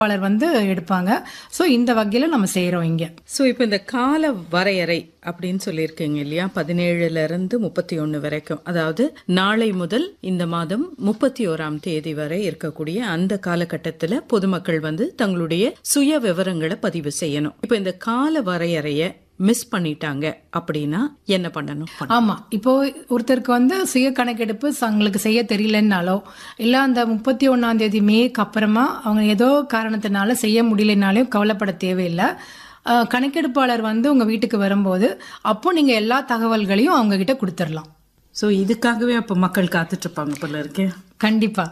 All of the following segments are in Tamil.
கணக்கெடுப்பாளர் வந்து எடுப்பாங்க ஸோ இந்த வகையில் நம்ம செய்கிறோம் இங்கே ஸோ இப்போ இந்த கால வரையறை அப்படின்னு சொல்லியிருக்கீங்க இல்லையா பதினேழுல இருந்து முப்பத்தி ஒன்று வரைக்கும் அதாவது நாளை முதல் இந்த மாதம் முப்பத்தி ஓராம் தேதி வரை இருக்கக்கூடிய அந்த காலகட்டத்தில் பொதுமக்கள் வந்து தங்களுடைய சுய விவரங்களை பதிவு செய்யணும் இப்போ இந்த கால வரையறைய மிஸ் பண்ணிட்டாங்க அப்படின்னா என்ன பண்ணணும் ஆமா இப்போ ஒருத்தருக்கு வந்து சுய கணக்கெடுப்பு தங்களுக்கு செய்ய தெரியலன்னாலோ இல்ல அந்த முப்பத்தி ஒன்னாம் தேதி மேக்கு அப்புறமா அவங்க ஏதோ காரணத்தினால செய்ய முடியலனாலும் கவலைப்பட தேவையில்லை அஹ், கணக்கெடுப்பாளர் வந்து உங்க வீட்டுக்கு வரும்போது அப்போ நீங்க எல்லா தகவல்களையும் அவங்க கிட்ட கொடுத்துடலாம் ஸோ இதுக்காகவே அப்போ மக்கள் காத்துட்டு இருப்பாங்க போல இருக்கேன் கண்டிப்பா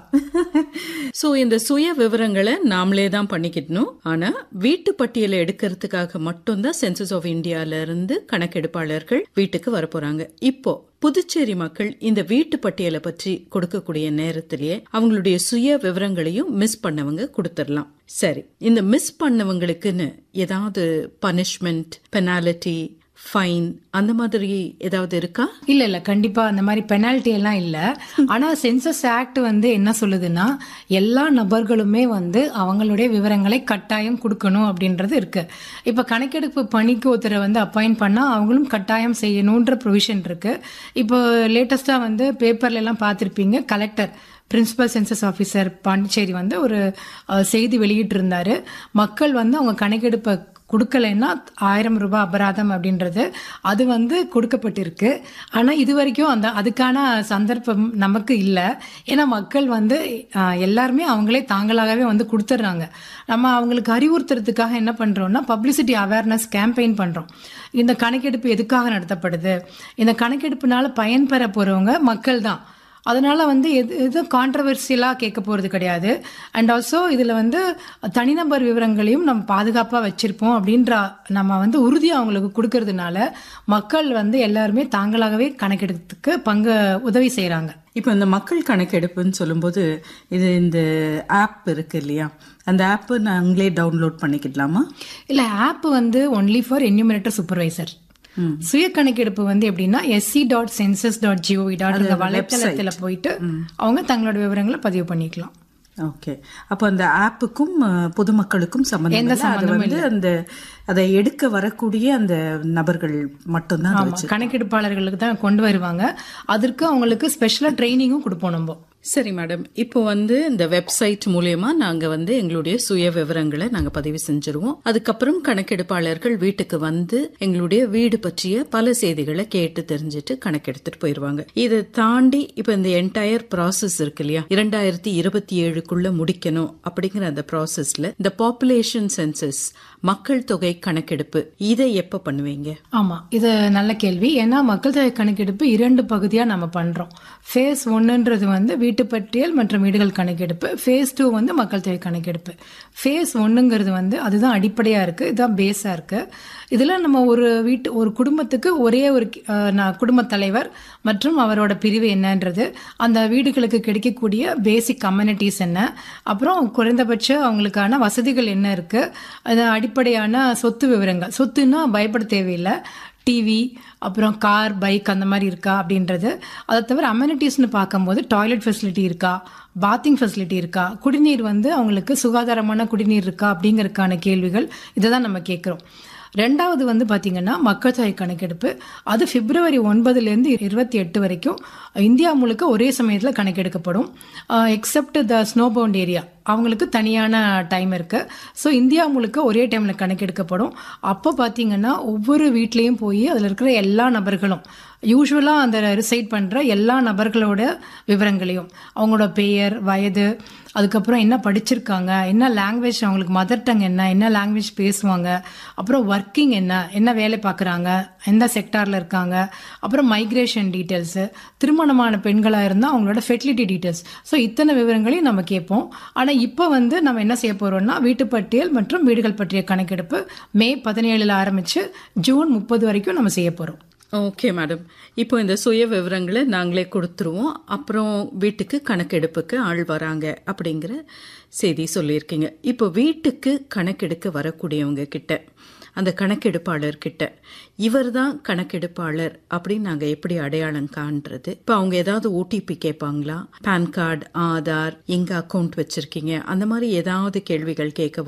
ஸோ இந்த சுய விவரங்களை நாமளே தான் பண்ணிக்கிட்டணும் ஆனா வீட்டு பட்டியலை எடுக்கிறதுக்காக மட்டும்தான் சென்சஸ் ஆஃப் இந்தியால இருந்து கணக்கெடுப்பாளர்கள் வீட்டுக்கு வரப்போறாங்க இப்போ புதுச்சேரி மக்கள் இந்த வீட்டு பட்டியலை பற்றி கொடுக்கக்கூடிய நேரத்திலேயே அவங்களுடைய சுய விவரங்களையும் மிஸ் பண்ணவங்க கொடுத்துடலாம் சரி இந்த மிஸ் பண்ணவங்களுக்குன்னு ஏதாவது பனிஷ்மெண்ட் பெனாலிட்டி ஃபைன் அந்த மாதிரி ஏதாவது இருக்கா இல்ல இல்ல கண்டிப்பா அந்த மாதிரி பெனால்ட்டி எல்லாம் இல்ல ஆனா சென்சஸ் ஆக்ட் வந்து என்ன சொல்லுதுன்னா எல்லா நபர்களுமே வந்து அவங்களுடைய விவரங்களை கட்டாயம் கொடுக்கணும் அப்படின்றது இருக்கு இப்ப கணக்கெடுப்பு பணிக்கு ஒருத்தரை வந்து அப்பாயிண்ட் பண்ணா அவங்களும் கட்டாயம் செய்யணுன்ற ப்ரொவிஷன் இருக்கு இப்போ லேட்டஸ்டா வந்து பேப்பர்ல எல்லாம் பார்த்திருப்பீங்க collector principal census officer Pondicherry வந்து ஒரு அஹ், செய்தி வெளியிட்டிருந்தாரு மக்கள் வந்து அவங்க கணக்கெடுப்பை கொடுக்கலைன்னா ஆயிரம் ரூபாய் அபராதம் அப்படின்றது அது வந்து கொடுக்கப்பட்டிருக்கு ஆனால் இது வரைக்கும் அந்த அதுக்கான சந்தர்ப்பம் நமக்கு இல்லை ஏன்னா மக்கள் வந்து ஆஹ், எல்லாருமே அவங்களே தாங்களாகவே வந்து கொடுத்துட்றாங்க நம்ம அவங்களுக்கு அறிவுறுத்துறதுக்காக என்ன பண்ணுறோம்னா பப்ளிசிட்டி அவேர்னஸ் கேம்பெயின் பண்ணுறோம் இந்த கணக்கெடுப்பு எதுக்காக நடத்தப்படுது இந்த கணக்கெடுப்புனால பயன்பெற போகிறவங்க மக்கள் தான் அதனால வந்து எது எதுவும் கான்ட்ரவர்சியலாக கேட்க போகிறது கிடையாது அண்ட் ஆல்சோ இதில் வந்து தனிநபர் விவரங்களையும் நம்ம பாதுகாப்பாக வச்சிருப்போம் அப்படின்ற நம்ம வந்து உறுதி அவங்களுக்கு கொடுக்கறதுனால மக்கள் வந்து எல்லாருமே தாங்களாகவே கணக்கெடுத்துக்கு பங்கு உதவி செய்கிறாங்க இப்போ இந்த மக்கள் கணக்கெடுப்புன்னு சொல்லும்போது இது இந்த ஆப் இருக்கு இல்லையா அந்த ஆப் நாங்களே டவுன்லோட் பண்ணிக்கிடலாமா இல்லை ஆப் வந்து ஒன்லி ஃபார் என்யூமினேட்டர் சூப்பர்வைசர் சுய கணக்கெடுப்பு வந்து எப்படின்னா S C dot census dot G O V dot வலைத்தளத்தில் போயிட்டு அவங்க தங்களோட விவரங்களை பதிவு பண்ணிக்கலாம் ஓகே அப்போ அந்த ஆப்புக்கும் அஹ், பொதுமக்களுக்கும் சம்பந்தம் எந்த இல்லை. அது வந்து அந்த அதை எடுக்க வரக்கூடிய அந்த நபர்கள் மட்டும்தான் அதை ஆமா கணக்கெடுப்பாளர்களுக்கு தான் கொண்டு வருவாங்க அதற்கு அவங்களுக்கு ஸ்பெஷலா ட்ரைனிங்கும் கொடுப்போம் நம்ம சரி மேடம் இப்போ வந்து இந்த வெப்சைட் மூலியமா நாங்க வந்து எங்களுடைய சுய விவரங்களை நாங்க பதிவு செஞ்சிருவோம் அதுக்கப்புறம் கணக்கெடுப்பாளர்கள் வீட்டுக்கு வந்து எங்களுடைய வீடு பற்றிய பல செய்திகளை கேட்டு தெரிஞ்சுட்டு கணக்கெடுத்துட்டு போயிருவாங்க இதை தாண்டி இப்போ இந்த என்டையர் ப்ராசஸ் இருக்கு இல்லையா இரண்டாயிரத்தி இருபத்தி ஏழுக்குள்ள முடிக்கணும் அப்படிங்கிற அந்த ப்ராசஸ்ல இந்த பாப்புலேஷன் சென்சஸ் மக்கள் தொகை கணக்கெடுப்பு இதை எப்ப பண்ணுவீங்க ஆமா இது நல்ல கேள்வி ஏன்னா மக்கள் தொகை கணக்கெடுப்பு இரண்டு பகுதியா நம்ம பண்றோம் ஃபேஸ் ஒன்னுன்றது வந்து வீட்டு பட்டியல் மற்றும் வீடுகள் கணக்கெடுப்பு ஃபேஸ் டூ வந்து மக்கள் தொகை கணக்கெடுப்பு ஃபேஸ் ஒன்னுங்கிறது வந்து அதுதான் அடிப்படையா இருக்கு இதுதான் பேஸா இருக்கு இதுல நம்ம ஒரு வீட்டு ஒரு குடும்பத்துக்கு ஒரே ஒரு அஹ், நா- குடும்பத் தலைவர் மற்றும் அவரோட பிரிவு என்னன்றது அந்த வீடுகளுக்கு கிடைக்கக்கூடிய பேசிக் கம்யூனிட்டிஸ் என்ன அப்புறம் குறைந்தபட்ச அவங்களுக்கான வசதிகள் என்ன இருக்கு அது அடிப்படையான சொத்து விவரங்கள் சொத்துன்னா பயப்பட தேவையில்லை டிவி அப்புறம் கார் பைக் அந்த மாதிரி இருக்கா அப்படின்றது அதை தவிர அமெனிட்டிஸ்னு பார்க்கும்போது டாய்லெட் ஃபெசிலிட்டி இருக்கா பாத்திங் ஃபெசிலிட்டி இருக்கா குடிநீர் வந்து அவங்களுக்கு சுகாதாரமான குடிநீர் இருக்கா அப்படிங்கறதுக்கான கேள்விகள் இதை தான் நம்ம கேட்குறோம் ரெண்டாவது வந்து பாத்தீங்கன்னா மக்கள் தொகை கணக்கெடுப்பு அது பிப்ரவரி ஒன்பதுலேருந்து இருபத்தி எட்டு வரைக்கும் இந்தியா முழுக்க ஒரே சமயத்தில் கணக்கெடுக்கப்படும் except the snow bound area அவங்களுக்கு தனியான டைம் இருக்கு ஸோ இந்தியா முழுக்க ஒரே டைம்ல கணக்கெடுக்கப்படும் அப்போ பார்த்தீங்கன்னா ஒவ்வொரு வீட்லேயும் போய் அதில் இருக்கிற எல்லா நபர்களும் யூஸ்வலாக அந்த ரிசைட் பண்ணுற எல்லா நபர்களோட விவரங்களையும் அவங்களோட பெயர் வயது அதுக்கப்புறம் என்ன படிச்சிருக்காங்க என்ன லாங்குவேஜ் அவங்களுக்கு மதர் டங் என்ன என்ன லாங்குவேஜ் பேசுவாங்க அப்புறம் ஒர்க்கிங் என்ன என்ன வேலை பார்க்குறாங்க எந்த செக்டாரில் இருக்காங்க அப்புறம் மைக்ரேஷன் டீட்டெயில்ஸு திருமணமான பெண்களாக இருந்தால் அவங்களோட ஃபெர்டிலிட்டி டீட்டெயில்ஸ் ஸோ இத்தனை விவரங்களையும் நம்ம கேட்போம் ஆனால் இப்போ வந்து நம்ம என்ன செய்ய போகிறோம்னா வீட்டு பட்டியல் மற்றும் வீடுகள் பற்றிய கணக்கெடுப்பு மே பதினேழில் ஆரம்பித்து ஜூன் முப்பது வரைக்கும் நம்ம செய்ய போகிறோம் ஓகே மேடம் இப்போ இந்த சுய விவரங்களை நாங்களே கொடுத்துருவோம் அப்புறம் வீட்டுக்கு கணக்கெடுப்புக்கு ஆள் வராங்க அப்படிங்கிற செய்தி சொல்லியிருக்கீங்க இப்போ வீட்டுக்கு கணக்கெடுக்க வரக்கூடியவங்க கிட்ட அந்த கணக்கெடுப்பாளர்கிட்ட இவர் தான் கணக்கெடுப்பாளர் அப்படின்னு நாங்க எப்படி அடையாளம் காண்றது இப்ப அவங்க ஏதாவது ஓடிபி கேட்பாங்களா பேன் கார்டு ஆதார் எங்க அக்கவுண்ட் வச்சிருக்கீங்க அந்த மாதிரி ஏதாவது கேள்விகள் கேட்க